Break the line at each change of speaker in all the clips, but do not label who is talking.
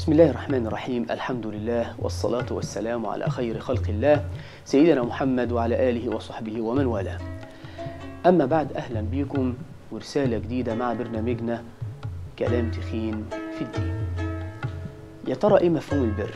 بسم الله الرحمن الرحيم الحمد لله والصلاة والسلام على خير خلق الله سيدنا محمد وعلى آله وصحبه ومن والاه أما بعد أهلا بكم ورسالة جديدة مع برنامجنا كلام تخين في الدين يا ترى إيه مفهوم البر؟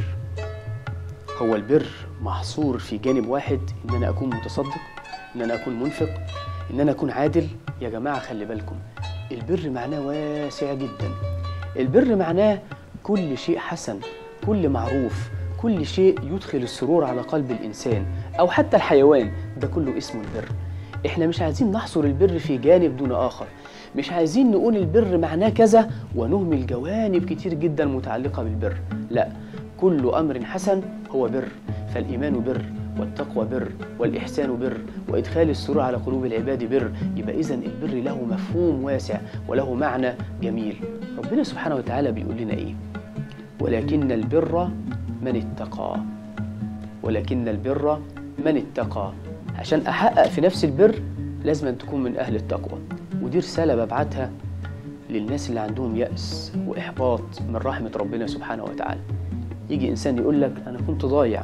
هو البر محصور في جانب واحد إن أنا أكون متصدق إن أنا أكون منفق إن أنا أكون عادل يا جماعة خلي بالكم البر معناه واسع جدا البر معناه كل شيء حسن كل معروف كل شيء يدخل السرور على قلب الإنسان أو حتى الحيوان ده كله اسمه البر احنا مش عايزين نحصر البر في جانب دون آخر مش عايزين نقول البر معناه كذا ونهمل جوانب كتير جدا متعلقة بالبر لا كل أمر حسن هو بر فالإيمان بر والتقوى بر والإحسان بر وإدخال السرور على قلوب العباد بر يبقى إذا البر له مفهوم واسع وله معنى جميل ربنا سبحانه وتعالى بيقول لنا إيه ولكن البر من اتقى ولكن البر من اتقى عشان أحقق في نفس البر لازم أن تكون من أهل التقوى ودي رسالة ببعتها للناس اللي عندهم يأس وإحباط من رحمة ربنا سبحانه وتعالى يجي إنسان يقول لك أنا كنت ضايع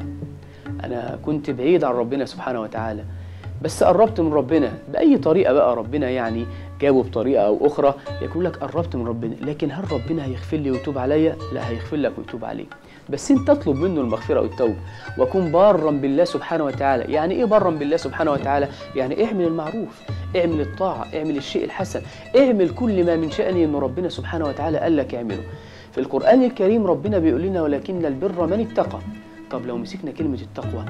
أنا كنت بعيد عن ربنا سبحانه وتعالى بس قربت من ربنا بأي طريقة بقى ربنا يعني جابه بطريقة أو أخرى يقول لك قربت من ربنا لكن هل ربنا هيغفر لي ويتوب عليا؟ لا هيغفر لك ويتوب عليك بس انت تطلب منه المغفرة والتوبة وكن بارا بالله سبحانه وتعالى يعني ايه بارا بالله سبحانه وتعالى يعني اعمل المعروف اعمل الطاعة اعمل الشيء الحسن اعمل كل ما من شأنه ان ربنا سبحانه وتعالى قال لك اعمله في القرآن الكريم ربنا بيقول لنا ولكن البر من اتقى طب لو مسكنا كلمة التقوى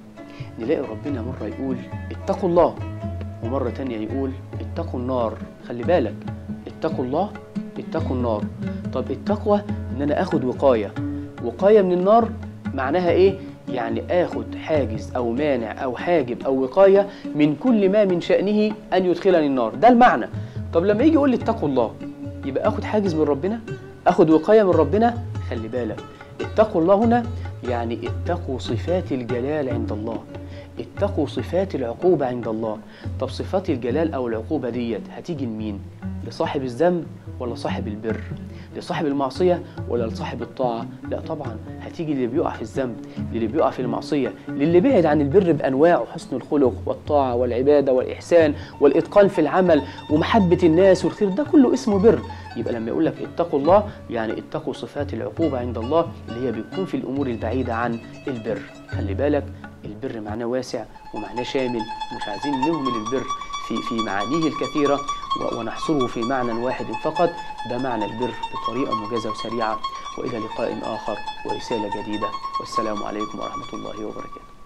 نلاقي ربنا مرة يقول اتقوا الله ومرة تانية يقول اتقوا النار خلي بالك اتقوا الله اتقوا النار طب التقوى ان انا اخد وقاية وقاية من النار معناها ايه يعني اخد حاجز او مانع او حاجب او وقاية من كل ما من شأنه ان يدخلني النار ده المعنى طب لما يجي يقول لي اتقوا الله يبقى اخد حاجز من ربنا اخد وقاية من ربنا خلي بالك اتقوا الله هنا يعني اتقوا صفات الجلال عند الله اتقوا صفات العقوبة عند الله طب صفات الجلال أو العقوبة ديت هتيجي لمين؟ لصاحب الذنب ولا صاحب البر؟ لصاحب المعصية ولا لصاحب الطاعة؟ لا طبعا هتيجي للي بيقع في الذنب للي بيقع في المعصية للي بعد عن البر بأنواعه حسن الخلق والطاعة والعبادة والإحسان والإتقان في العمل ومحبة الناس والخير ده كله اسمه بر يبقى لما يقول لك اتقوا الله يعني اتقوا صفات العقوبة عند الله اللي هي بتكون في الأمور البعيدة عن البر خلي بالك البر معناه واسع ومعناه شامل مش عايزين نهمل البر في في معانيه الكثيرة ونحصره في معنى واحد فقط ده معنى البر بطريقة موجزة وسريعة وإلى لقاء آخر ورسالة جديدة والسلام عليكم ورحمة الله وبركاته